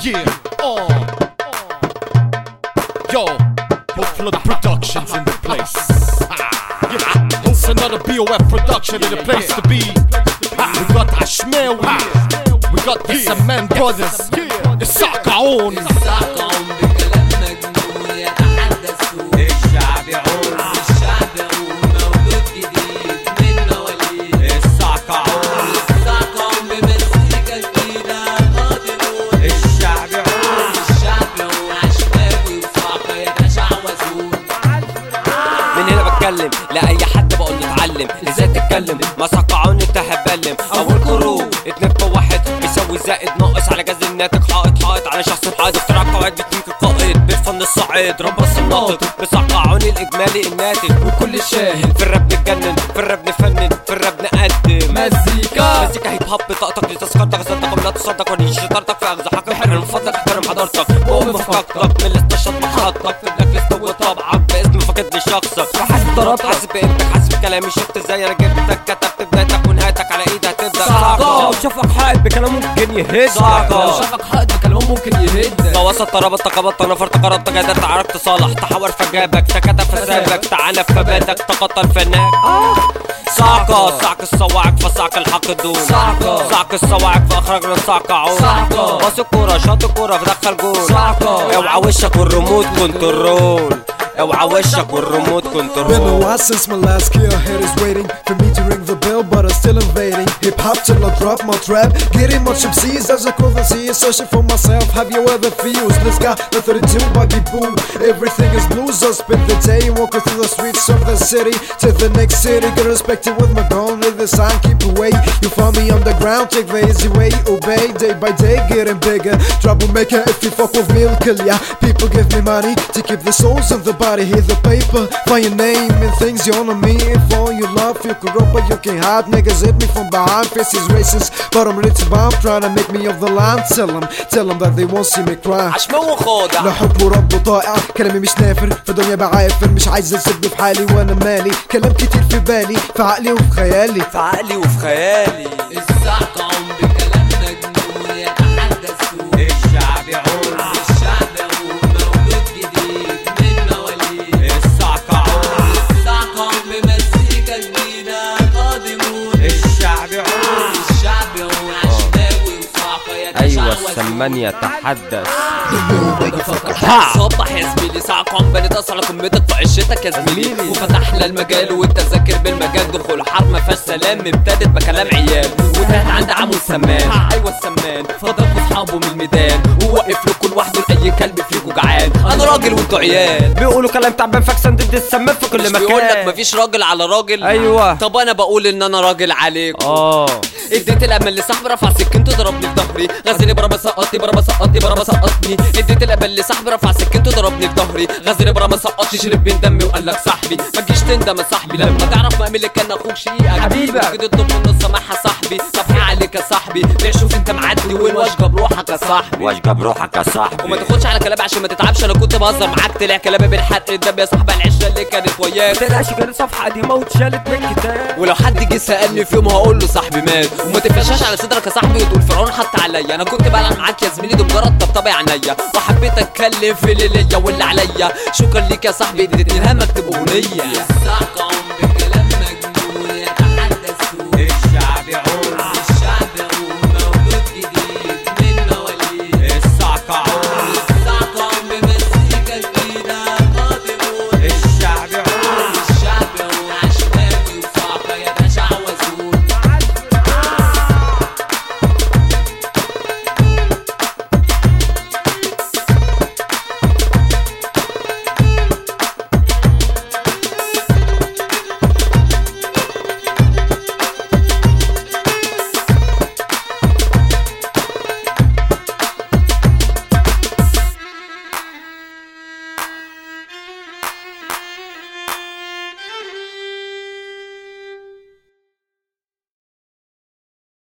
Yeah, oh. Yo, Buffalo Productions in the place. Yeah, it's another BOF production in the place to be. We got Ashmewi, we got the Cement Brothers, the Sakaon. الساقهم بكلام مجنون يتحدث سوء الشعب يعود الشعب يقول مولود جديد من مواليد الصعقعون الساقهم بمزيكا جديدة قادمون الشعب يعود الشعب يقول عشماوي وصعقة يتشعوذون من هنا بتكلم لاي حد بقول له اتعلم ازاي تتكلم ما صقعوني انت هبلم اول كروب اتنين في واحد بيساوي زائد ناقص على جاز الناتج حائط حائط على شخص حائط اختراع قواعد بتنك القائد بالفن الصعيد ربص الناطق بصقعوني الاجمالي الناتج وكل شاهد في الراب نتجنن في الراب نفنن في الراب نقدم مزيكا مزيكا هيب هوب بطاقتك لتذكرتك صدق ولا تصدق ونيجي شطارتك في اغزى حقك احنا من فضلك احترم حضارتك وقوم بفكرتك من الاستشهاد محطك في بلاك ليست وطبعك باسم فقد لي شخصك وحاسب ضربتك. حاسب بقيمتك حاسب كلامي شفت ازاي انا جبتك كتبت بدايتك ونهايتك على ايدي هتبدا صعقة. لو شافك حائط بكلام ممكن يهزك لو شافك حائط بكلامه ممكن يهدك وسط ربطت قبضت نفرت قربت قدرت عرفت تصالح تحور فجابك سكت فسابك تعانى فباتك تقطر فناك صعقة صعق الصواعق فصعق الحقدون صعقة. صعق الصواعق فاخرجنا الصعقعون صعقة. باص الكورة شاط الكورة فدخل جول صعقة. اوعى وشك والريموت كنترول اوعى وشك والريموت Been a كنترول while since my last kill, haters waiting for me to ring the bell, but I'm still invading. Hip hop till I drop my trap, getting much MCs as I call the sea, searching for myself. Have you ever fused? Let's got the 32 buggy boo. Everything is blues, I spend the day walking through the streets of the city to the next city. Get respected with my gun, with the sign, keep away. You find me on the ground, take the easy way, obey day by day, getting bigger. Troublemaker, if you fuck with me, I'll kill ya. People give me money to keep the souls of the body, hear the paper, find your name and things you honor me. If all you love, you can run, but you can't hide. Niggas hit me from behind, faces racist, but I'm ready to bomb, trying to make me off the line. Tell them, tell them that they won't see me cry. عشمو خاضع لا حب ورب طائع كلامي مش نافر في دنيا بعافر مش عايز اسيبني في حالي وانا مالي كلام كتير في بالي في عقلي وفي خيالي في عقلي وفي خيالي الساقهم بكلام مجنون يتحدث سوء الشعب يعود الشعب يقول مولود جديد من مواليد الصعقعون الساقهم بمزيكا جديدة قادمون الشعب يعود الشعب يقول عشماوي وصعقة ايوه يتشعوذون السمان يتحدث ها صبح يا زميلي ساعة قام بنتصل على قمتك في عشتك يا زميلي وفتحنا المجال والتذاكر بالمجال دخول حرب ما فيهاش سلام ابتدت بكلام عيال وانتهت عند عمو السمان ايوه السمان فضرب اصحابه من الميدان ووقف له كل واحده لاي كلب فيكو جعان انا راجل وانتوا عيال بيقولوا كلام تعبان فاكسن ضد السمان في كل مش مكان بيقول لك مفيش راجل على راجل أيوة. طب انا بقول ان انا راجل عليكم اه اديت الامل لصاحبي رفع سكنته ضربني في ظهري غزني برا سقطني برا سقطني برا سقطني اديت الامل لصاحبي رفع سكنته ضربني في ظهري غزني برا سقطني شرب من دمي وقال لك صاحبي ما تجيش تندم يا صاحبي لما تعرف مأمن اللي كان اخوك شقيقك حبيبك. كده تطلب منه السماحه صاحبي صفحي عليك يا صاحبي بيع شوف انت معدي وين واشجى بروحك يا صاحبي واشجى بروحك يا صاحبي وما تاخدش على كلامي عشان ما تتعبش انا كنت بهزر معاك طلع كلامي بالحق الدم يا صاحبي العشره اللي كانت وياك تلاقيش غير صفحة قديمة واتشالت من الكتاب ولو حد جه سالني في يوم هقول له صاحبي مات وما تفشاش على صدرك يا صاحبي وتقول فرعون حط عليا انا كنت بلعب معاك يا زميلي ده مجرد طبطبه عينيا وحبيت اتكلم في اللي ليا واللي عليا شكرا ليك يا صاحبي اديتني الهم اكتب اغنيه